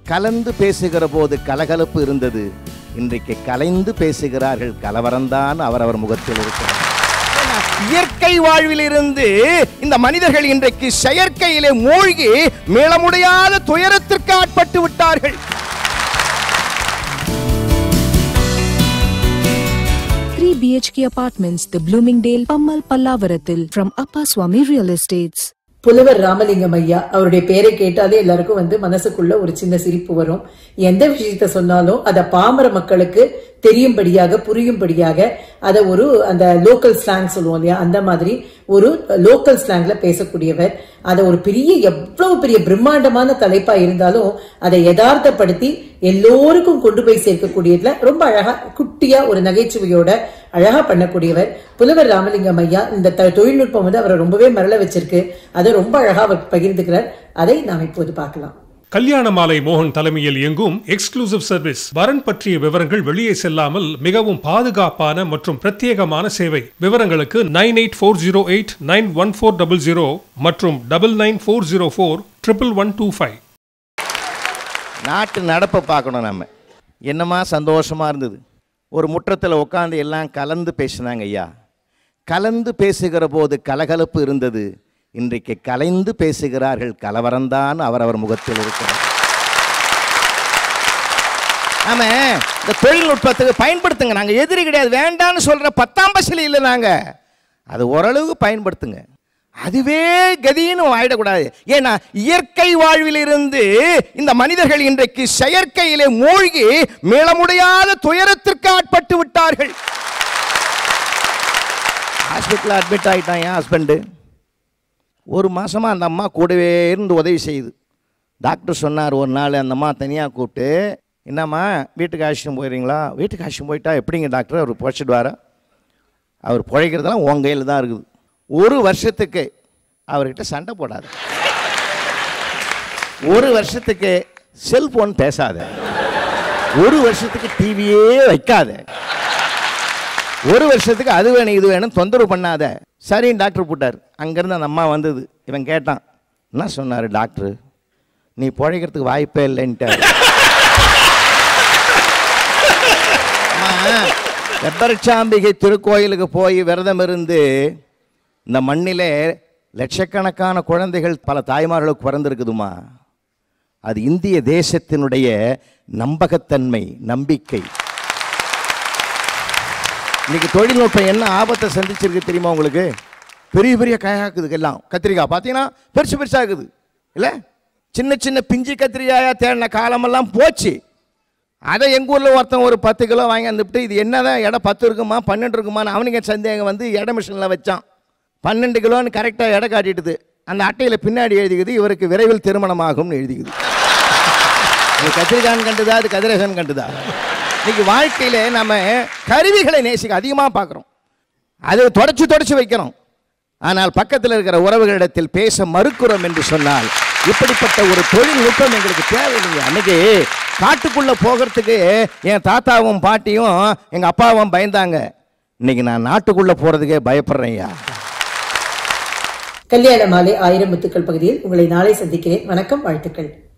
கலந்து பேசுகிற போது கலகலப்பு இருந்தது இன்றைக்கு கலைந்து பேசுகிறார்கள் கலவரம்தான் அவரவர் முகத்தில் இருக்கிறது இயற்கை வாழ்விலிருந்து இந்த மனிதர்கள் இன்றைக்கு செயற்கையிலே மூழ்கி மீள முடியாத துயரத்திற்கு ஆட்பட்டு விட்டார்கள் Three BHK apartments, the Bloomingdale, Pammal Pallavaраtil from Appa Swami Real Estates. புலவர் ராமலிங்கம் ஐயா அவருடைய பேரை கேட்டாலே எல்லாருக்கும் வந்து மனசுக்குள்ள ஒரு சின்ன சிரிப்பு வரும் எந்த விஷயத்த சொன்னாலும் அத பாமர மக்களுக்கு தெரியும்படியாக புரியும்படியாக அத ஒரு அந்த லோக்கல் ஸ்லாங் சொல்லுவோம் இல்லையா அந்த மாதிரி ஒரு லோக்கல் ஸ்லாங்ல பேசக்கூடியவர் அத ஒரு பெரிய எவ்வளவு பெரிய பிரம்மாண்டமான தலைப்பா இருந்தாலும் அதை யதார்த்தப்படுத்தி எல்லோருக்கும் கொண்டு போய் சேர்க்கக்கூடியதுல ரொம்ப அழகா குட்டியா ஒரு நகைச்சுவையோட அழகா பண்ணக்கூடியவர் புலவர் ராமலிங்கம் ஐயா இந்த த- தொழில்நுட்பம் வந்து அவரை ரொம்பவே மரள வச்சிருக்கு அதை ரொம்ப அழகா அவர் பகிர்ந்துக்கிறார் அதை நாம் இப்போது பார்க்கலாம் கல்யாண மாலை மோகன் தலைமையில் இயங்கும் எக்ஸ்க்ளூசிவ் சர்வீஸ் வரன் பற்றிய விவரங்கள் வெளியே செல்லாமல் மிகவும் பாதுகாப்பான மற்றும் பிரத்யேகமான சேவை விவரங்களுக்கு nine eight four zero eight nine one four double zero மற்றும் double nine four zero four triple one two five நாட்டு நடப்பை பார்க்கணும் நம்ம என்னமா சந்தோஷமா இருந்தது ஒரு முற்றத்தில் உட்காந்து எல்லாம் கலந்து பேசினாங்க ஐயா கலந்து பேசுகிற போது கலகலப்பு இருந்தது இன்றைக்கு கலைந்து பேசுகிறார்கள் கலவரம்தான் அவரவர் முகத்தில் இருக்கிறது நாம இந்த தொழில்நுட்பத்துக்கு பயன்படுத்துங்க நாங்க எதிரி கிடையாது வேண்டாம்னு சொல்ற பத்தாம் பசில இல்லை நாங்க அது ஓரளவுக்கு பயன்படுத்துங்க அதுவே கதின்னு ஆயிடக்கூடாது ஏன்னா இயற்கை வாழ்விலிருந்து இந்த மனிதர்கள் இன்றைக்கு செயற்கையிலே மூழ்கி மீள முடியாத துயரத்திற்கு ஆட்பட்டு விட்டார்கள் ஹாஸ்பிட்டலில் அட்மிட் ஆகிட்டான் என் ஹஸ்பண்டு ஒரு மாசமா அந்த அம்மா கூடவே இருந்து உதவி செய்யுது டாக்டர் சொன்னார் ஒரு நாள் அந்த அம்மா தனியாக கூப்பிட்டு என்னம்மா வீட்டுக்கு அழைச்சிட்டு போயிடுறீங்களா வீட்டுக்கு அழைச்சிட்டு போயிட்டா எப்படிங்க டாக்டர் அவர் புழைச்சிடுவாரா அவர் பிழைக்கிறதெல்லாம் உன் கையில் தான் இருக்குது ஒரு வருஷத்துக்கு அவர்கிட்ட சண்டை போடாத ஒரு வருஷத்துக்கு செல்போன் பேசாத ஒரு வருஷத்துக்கு டிவியே வைக்காத ஒரு வருஷத்துக்கு அது வேணும் இது வேணும் தொந்தரவு பண்ணாத சரின்னு டாக்டர் போட்டார் அங்கேருந்து அந்த அம்மா வந்தது இவன் கேட்டான் என்ன சொன்னார் டாக்டர் நீ பிழைக்கிறதுக்கு வாய்ப்பே இல்லைன்ட்டார் வெப்பரட்சாம்பிகை திருக்கோயிலுக்கு போய் விரதம் இருந்து இந்த மண்ணிலே லட்சக்கணக்கான குழந்தைகள் பல தாய்மார்களுக்கு பிறந்திருக்குதுமா அது இந்திய தேசத்தினுடைய நம்பகத்தன்மை நம்பிக்கை இன்னைக்கு தொழில்நுட்பம் என்ன ஆபத்தை சந்திச்சிருக்கு தெரியுமா உங்களுக்கு பெரிய பெரிய காயாக்குது எல்லாம் கத்திரிக்காய் பார்த்தீங்கன்னா பெருசு பெருசாக இருக்குது இல்லை சின்ன சின்ன பிஞ்சு கத்திரிக்காயா தேடின காலமெல்லாம் போச்சு அதை எங்கள் ஊரில் ஒருத்தன் ஒரு பத்து கிலோ வாங்கி வந்துவிட்டு இது என்னதான் எடை பத்து இருக்குமா பன்னெண்டு இருக்குமான்னு அவனுங்க சந்தேகம் வந்து எடை மிஷினில் வச்சான் பன்னெண்டு கிலோன்னு கரெக்டாக எடை காட்டிட்டுது அந்த அட்டையில் பின்னாடி எழுதிக்குது இவருக்கு விரைவில் திருமணமாகும்னு எழுதிக்குது இது கத்திரிக்கான் கண்டுதா அது கதிரேசன் கண்டுதா இன்னைக்கு வாழ்க்கையில நம்ம கருவிகளை நேசிக்க அதிகமாக பார்க்குறோம் அது தொடச்சி தொடச்சி வைக்கிறோம் ஆனால் பக்கத்தில் இருக்கிற உறவுகளிடத்தில் பேச மறுக்கிறோம் என்று சொன்னால் இப்படிப்பட்ட ஒரு தொழில்நுட்பம் எங்களுக்கு தேவையில்லைங்க அன்னைக்கு காட்டுக்குள்ள போகிறதுக்கு என் தாத்தாவும் பாட்டியும் எங்க அப்பாவும் பயந்தாங்க இன்னைக்கு நான் நாட்டுக்குள்ள போறதுக்கே பயப்படுறேன் ஐயா கல்யாண மாலை ஆயிரம் முத்துக்கள் பகுதியில் உங்களை நாளை சந்திக்கிறேன் வணக்கம் வாழ்த்துக்கள்